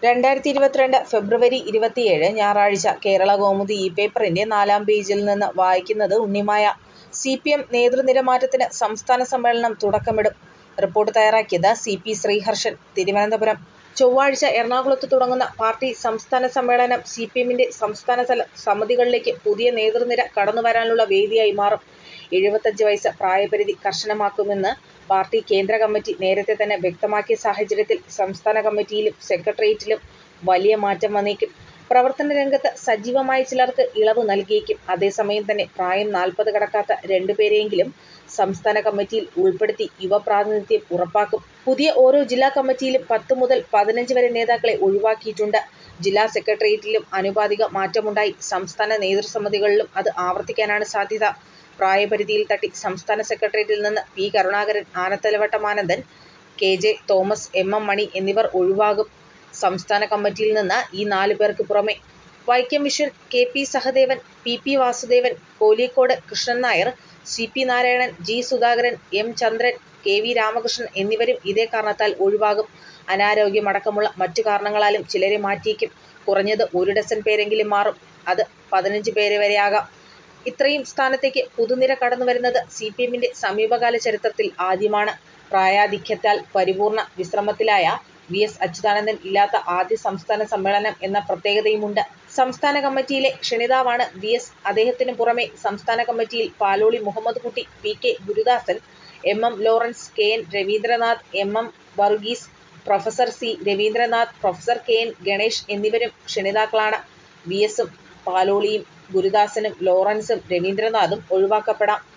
രണ്ടായിരത്തി ഇരുപത്തിരണ്ട് ഫെബ്രുവരി ഇരുപത്തിയേഴ് ഞായറാഴ്ച കേരളകൗമുദി ഈ പേപ്പറിന്റെ നാലാം പേജിൽ നിന്ന് വായിക്കുന്നത് ഉണ്ണിമായ. സി പി എം നേതൃനിര മാറ്റത്തിന് സംസ്ഥാന സമ്മേളനം തുടക്കമിടും. റിപ്പോർട്ട് തയ്യാറാക്കിയത് സി പി ശ്രീഹർഷൻ. തിരുവനന്തപുരം ചൊവ്വാഴ്ച എറണാകുളത്ത് തുടങ്ങുന്ന പാർട്ടി സംസ്ഥാന സമ്മേളനം സി പി എമ്മിന്റെ സംസ്ഥാനതല സമിതികളിലേക്ക് പുതിയ നേതൃനിര കടന്നുവരാനുള്ള വേദിയായി മാറും. എഴുപത്തഞ്ച് വയസ്സ് പ്രായപരിധി കർശനമാക്കുമെന്ന് പാർട്ടി കേന്ദ്ര കമ്മിറ്റി നേരത്തെ തന്നെ വ്യക്തമാക്കിയ സാഹചര്യത്തിൽ സംസ്ഥാന കമ്മിറ്റിയിലും സെക്രട്ടേറിയറ്റിലും വലിയ മാറ്റം വന്നേക്കും. പ്രവർത്തനരംഗത്ത് സജീവമായ ചിലർക്ക് ഇളവ് നൽകിയേക്കും. അതേസമയം തന്നെ പ്രായം നാൽപ്പത് കടക്കാത്ത രണ്ട് പേരെയെങ്കിലും സംസ്ഥാന കമ്മിറ്റിയിൽ ഉൾപ്പെടുത്തി യുവപ്രാതിനിധ്യം ഉറപ്പാക്കും. പുതിയ ഓരോ ജില്ലാ കമ്മിറ്റിയിലും പത്ത് മുതൽ പതിനഞ്ച് വരെ നേതാക്കളെ ഒഴിവാക്കിയിട്ടുണ്ട്. ജില്ലാ സെക്രട്ടേറിയറ്റിലും ആനുപാതിക മാറ്റമുണ്ടായി. സംസ്ഥാന നേതൃസമിതികളിലും അത് ആവർത്തിക്കാനാണ് സാധ്യത. പ്രായപരിധിയിൽ തട്ടി സംസ്ഥാന സെക്രട്ടേറിയറ്റിൽ നിന്ന് P Karunakaran, Anathalavattom Anandan, K J Thomas, M M Mani എന്നിവർ ഒഴിവാകും. സംസ്ഥാന കമ്മിറ്റിയിൽ നിന്ന് ഈ നാല് പേർക്ക് പുറമേ Vaikom Viswan, K P Sahadevan, P P Vasudevan, Kolikkode Krishnan Nair, C P Narayanan, G Sudhakaran, M Chandran, K V Ramakrishnan എന്നിവരും ഇതേ കാരണത്താൽ ഒഴിവാകും. അനാരോഗ്യം അടക്കമുള്ള മറ്റു കാരണങ്ങളാലും ചിലരെ മാറ്റിയേക്കും. കുറഞ്ഞത് ഒരു ഡസൻ പേരെങ്കിലും മാറും. അത് പതിനഞ്ച് പേര് വരെയാകാം. ഇത്രയും സ്ഥാനത്തേക്ക് പുതുനിര കടന്നുവരുന്നത് സി പി എമ്മിന്റെ സമീപകാല ചരിത്രത്തിൽ ആദ്യമാണ്. പ്രായാധിക്യത്താൽ പരിപൂർണ്ണ വിശ്രമത്തിലായ വി എസ് അച്യുതാനന്ദൻ ഇല്ലാത്ത ആദ്യ സംസ്ഥാന സമ്മേളനം എന്ന പ്രത്യേകതയുമുണ്ട്. സംസ്ഥാന കമ്മിറ്റിയിലെ ക്ഷണിതാവാണ് വി എസ്. അദ്ദേഹത്തിനു പുറമേ സംസ്ഥാന കമ്മിറ്റിയിൽ Paloli Muhammed Kutty, P K Gurudasan, M M Lawrence, K N Raveendranath, M M Varghese, professor C Raveendranath, professor K N Ganesh എന്നിവരും ക്ഷണിതാക്കളാണ്. വി എസും പാലോളിയും ഗുരുദാസനും ലോറൻസും രവീന്ദ്രനാഥും ഒഴിവാക്കപ്പെടാം.